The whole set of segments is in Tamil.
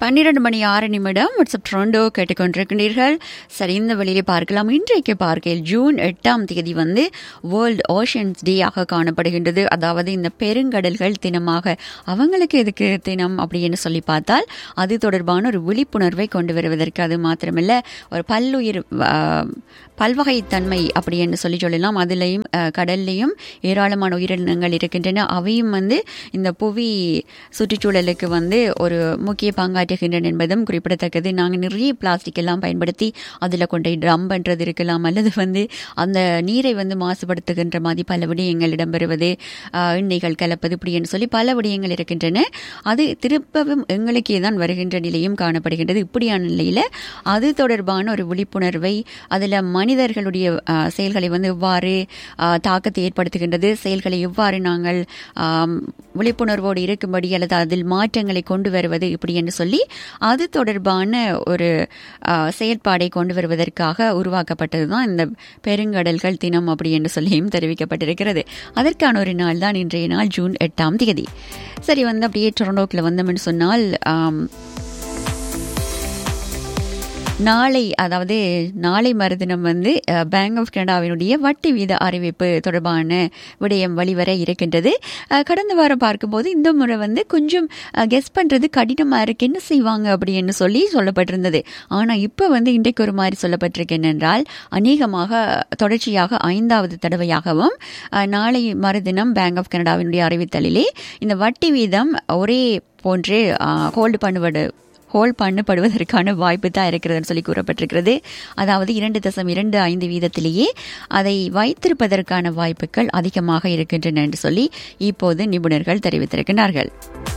பன்னிரண்டு மணி ஆறு நிமிடம் வாட்ஸ்அப் ட்ரோண்டோ கேட்டுக்கொண்டிருக்கிறீர்கள் சரி இந்த வழியிலே பார்க்கலாம் இன்றைக்கு பார்க்கையில் ஜூன் எட்டாம் தேதி வந்து வேர்ல்டு ஓஷன்ஸ் டே ஆக காணப்படுகின்றது அதாவது இந்த பெருங்கடல்கள் தினமாக அவங்களுக்கு எதுக்கு தினம் அப்படின்னு சொல்லி பார்த்தால் அது தொடர்பான ஒரு விழிப்புணர்வை கொண்டு வருவதற்கு அது மாத்திரமில்ல ஒரு பல்லுயிர் ஆ, பல்வகைத்தன்மை அப்படின்னு சொல்லி சொல்லலாம் அதுலேயும் கடல்லையும் ஏராளமான உயிரினங்கள் இருக்கின்றன அவையும் வந்து இந்த புவி சுற்றுச்சூழலுக்கு வந்து ஒரு முக்கிய பங்காற்றுகின்றன என்பதும் குறிப்பிடத்தக்கது நாங்கள் நிறைய பிளாஸ்டிக் எல்லாம் பயன்படுத்தி அதில் கொண்டு ட்ரம் பண்ணுறது இருக்கலாம் அல்லது வந்து அந்த நீரை வந்து மாசுபடுத்துகின்ற மாதிரி பல விடயங்கள் இடம்பெறுவது ஆஹ், எண்ணெய்கள் கலப்பது இப்படின்னு சொல்லி பல விடயங்கள் இருக்கின்றன அது திருப்பவும் எங்களுக்கே தான் வருகின்ற நிலையும் காணப்படுகின்றது இப்படியான நிலையில் அது தொடர்பான ஒரு விழிப்புணர்வை அதில் மனிதர்களுடைய ஆஹ், செயல்களை வந்து எவ்வாறு ஆஹ், தாக்கத்தை ஏற்படுத்துகின்றது செயல்களை எவ்வாறு நாங்கள் ஆம், விழிப்புணர்வோடு இருக்கும்படி அல்லது அதில் மாற்றங்களை கொண்டு வருவது இப்படி என்று சொல்லி அது தொடர்பான ஒரு ஆஹ், செயற்பாடை கொண்டு வருவதற்காக உருவாக்கப்பட்டது தான் இந்த பெருங்கடல்கள் தினம் அப்படி என்று சொல்லியும் தெரிவிக்கப்பட்டிருக்கிறது அதற்கான ஒரு நாள் தான் இன்றைய நாள் ஜூன் எட்டாம் தேதி சரி வந்து அப்படியே டொரண்டோக்கில் வந்தோம்னு சொன்னால் ஆம், நாளை அதாவது நாளை மறுதினம் வந்து பேங்க் ஆஃப் கனடாவினுடைய வட்டி வீத அறிவிப்பு தொடர்பான விடயம் வெளிவர இருக்கின்றது அஹ், கடந்த வாரம் பார்க்கும்போது இந்த முறை வந்து கொஞ்சம் கெஸ் பண்ணுறது கடினமாக இருக்கு என்ன செய்வாங்க அப்படின்னு சொல்லி சொல்லப்பட்டிருந்தது ஆனால் இப்போ வந்து இன்றைக்கு ஒரு மாதிரி சொல்லப்பட்டிருக்கு என்னென்றால் அநேகமாக தொடர்ச்சியாக ஐந்தாவது தடவையாகவும் அஹ், நாளை மறுதினம் பேங்க் ஆஃப் கனடாவினுடைய அறிவித்தலிலே இந்த வட்டி வீதம் ஒரே போன்றே ஹோல்டு பண்ணுவது ஹோல்ட் பண்ணப்படுவதற்கான வாய்ப்பு தான் இருக்கிறதுன்னு சொல்லி கூறப்பட்டிருக்கிறது அதாவது இரண்டு தசம் இரண்டு ஐந்து வீதத்திலேயே அதை வைத்திருப்பதற்கான வாய்ப்புகள் அதிகமாக இருக்கின்றன என்று சொல்லி இப்போது நிபுணர்கள் தெரிவித்திருக்கிறார்கள்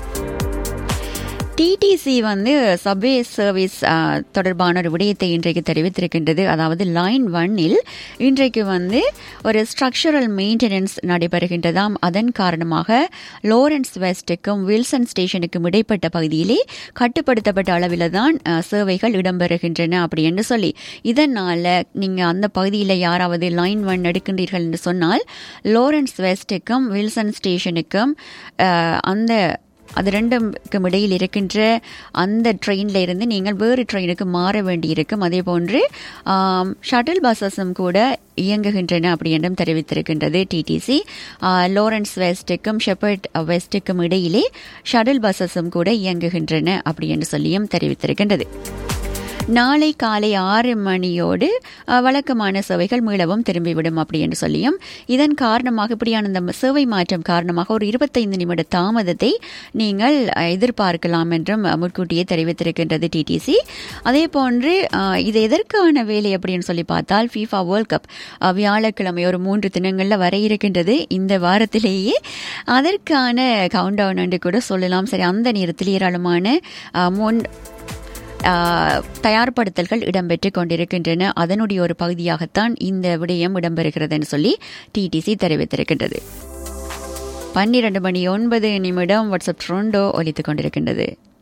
டிடிசி வந்து சப்வே சர்வீஸ் ஆ, தொடர்பான ஒரு விடயத்தை இன்றைக்கு தெரிவித்திருக்கின்றது அதாவது லைன் ஒன்னில் இன்றைக்கு வந்து ஒரு ஸ்ட்ரக்சரல் மெயின்டெனன்ஸ் நடைபெறுகின்றதாம் அதன் காரணமாக லோரன்ஸ் வெஸ்ட்டுக்கும் வில்சன் ஸ்டேஷனுக்கும் இடைப்பட்ட பகுதியிலே கட்டுப்படுத்தப்பட்ட அளவில் தான் ஆ, சேவைகள் இடம்பெறுகின்றன அப்படி என்று சொல்லி இதனால் நீங்கள் அந்த பகுதியில் யாராவது லைன் ஒன் எடுக்கின்றீர்கள் என்று சொன்னால் லோரன்ஸ் வெஸ்ட்டுக்கும் வில்சன் ஸ்டேஷனுக்கும் ஆ, அந்த அது ரெண்டுக்கும் இடையில் இருக்கின்ற அந்த ட்ரெயினில் இருந்து நீங்கள் வேறு ட்ரெயினுக்கு மாற வேண்டியிருக்கும் அதே போன்று ஷட்டில் பஸ்ஸஸும் கூட இயங்குகின்றன அப்படி என்றும் தெரிவித்திருக்கின்றது டிடிசி லோரன்ஸ் வெஸ்ட்டுக்கும் ஷெப்பர்ட் வெஸ்ட்டுக்கும் இடையிலே ஷட்டில் பஸ்ஸஸும் கூட இயங்குகின்றன அப்படி என்று சொல்லியும் தெரிவித்திருக்கின்றது நாளை காலை ஆறு மணியோடு அஹ், வழக்கமான சேவைகள் மீளவும் திரும்பிவிடும் அப்படி என்று சொல்லியும் இதன் காரணமாக இப்படியான இந்த சேவை மாற்றம் காரணமாக ஒரு இருபத்தைந்து நிமிட தாமதத்தை நீங்கள் அஹ், எதிர்பார்க்கலாம் என்றும் அஹ், முன்கூட்டியே தெரிவித்திருக்கின்றது டிடிசி அதே போன்று அஹ், இது எதற்கான வேலை அப்படின்னு சொல்லி பார்த்தால் ஃபீஃபா வேர்ல்ட் கப் அஹ், வியாழக்கிழமை ஒரு மூன்று தினங்களில் வர இருக்கின்றது இந்த வாரத்திலேயே அதற்கான கவுண்ட் டவுன் என்று கூட சொல்லலாம் சரி அந்த நேரத்தில் ஏராளமான அஹ், முன் ஆஹ், தயார்படுத்தல்கள் இடம்பெற்று கொண்டிருக்கின்றன அதனுடைய ஒரு பகுதியாகத்தான் இந்த விடயம் இடம்பெறுகிறதுன்னு சொல்லி டிடிசி தெரிவித்திருக்கின்றது பன்னிரண்டு மணி ஒன்பது நிமிடம் வாட்ஸ்அப் ட்ரோண்டோ ஒலித்துக் கொண்டிருக்கின்றது